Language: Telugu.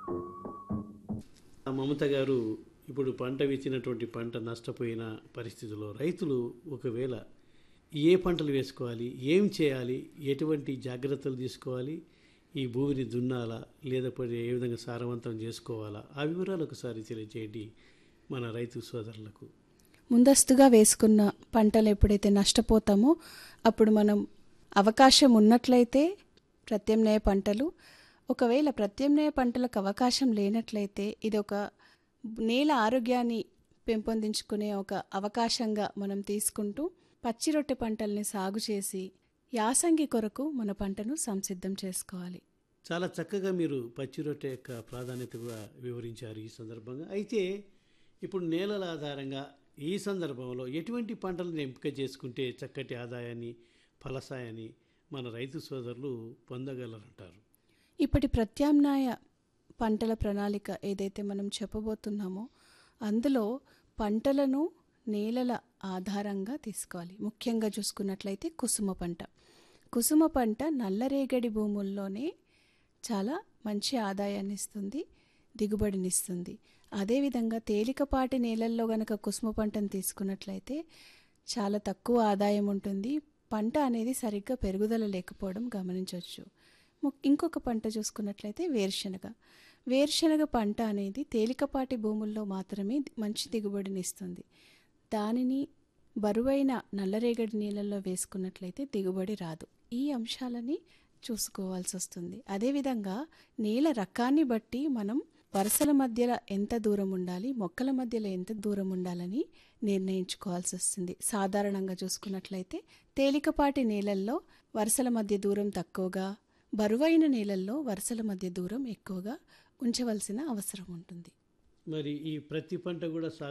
మమత గారు ఇప్పుడు పంట వేసినటువంటి పంట నష్టపోయిన పరిస్థితుల్లో రైతులు ఒకవేళ ఏ పంటలు వేసుకోవాలి ఏం చేయాలి ఎటువంటి జాగ్రత్తలు తీసుకోవాలి ఈ భూమిని దున్నాలా లేకపోతే ఏ విధంగా సారవంతం చేసుకోవాలా ఆ వివరాలు ఒకసారి తెలియజేయండి మన రైతు సోదరులకు ముందస్తుగా వేసుకున్న పంటలు ఎప్పుడైతే నష్టపోతామో అప్పుడు మనం అవకాశం ఉన్నట్లయితే ప్రత్యామ్నాయ పంటలు ఒకవేళ ప్రత్యామ్నాయ పంటలకు అవకాశం లేనట్లయితే ఇది ఒక నేల ఆరోగ్యాన్ని పెంపొందించుకునే ఒక అవకాశంగా మనం తీసుకుంటూ పచ్చి రొట్టె పంటల్ని సాగు చేసి యాసంగి కొరకు మన పంటను సంసిద్ధం చేసుకోవాలి చాలా చక్కగా మీరు పచ్చి రొట్టె యొక్క ప్రాధాన్యత కూడా వివరించారు ఈ సందర్భంగా అయితే ఇప్పుడు నేలల ఆధారంగా ఈ సందర్భంలో ఎటువంటి పంటలను ఎంపిక చేసుకుంటే చక్కటి ఆదాయాన్ని ఫలసాయాన్ని మన రైతు సోదరులు పొందగలరంటారు ఇప్పటి ప్రత్యామ్నాయ పంటల ప్రణాళిక ఏదైతే మనం చెప్పబోతున్నామో అందులో పంటలను నేలల ఆధారంగా తీసుకోవాలి ముఖ్యంగా చూసుకున్నట్లయితే కుసుమ పంట కుసుమ పంట నల్లరేగడి భూముల్లోనే చాలా మంచి ఆదాయాన్ని ఇస్తుంది దిగుబడినిస్తుంది అదేవిధంగా తేలికపాటి నేలల్లో గనక కుసుమ పంటను తీసుకున్నట్లయితే చాలా తక్కువ ఆదాయం ఉంటుంది పంట అనేది సరిగ్గా పెరుగుదల లేకపోవడం గమనించవచ్చు ము- ఇంకొక పంట చూసుకున్నట్లయితే వేరుశనగ వేరుశనగ పంట అనేది తేలికపాటి భూముల్లో మాత్రమే మంచి దిగుబడిని ఇస్తుంది దానిని బరువైన నల్లరేగడి నీళ్ళల్లో వేసుకున్నట్లయితే దిగుబడి రాదు ఈ అంశాలని చూసుకోవాల్సి వస్తుంది అదేవిధంగా నేల రకాన్ని బట్టి మనం వరుసల మధ్యలో ఎంత దూరం ఉండాలి మొక్కల మధ్యలో ఎంత దూరం ఉండాలని నిర్ణయించుకోవాల్సి వస్తుంది సాధారణంగా చూసుకున్నట్లయితే తేలికపాటి నేలల్లో వరుసల మధ్య దూరం తక్కువగా బరువైన నేలల్లో వరుసల మధ్య దూరం ఎక్కువగా ఉంచవలసిన అవసరం ఉంటుంది మరి ఈ ప్రతి పంట కూడా సాగు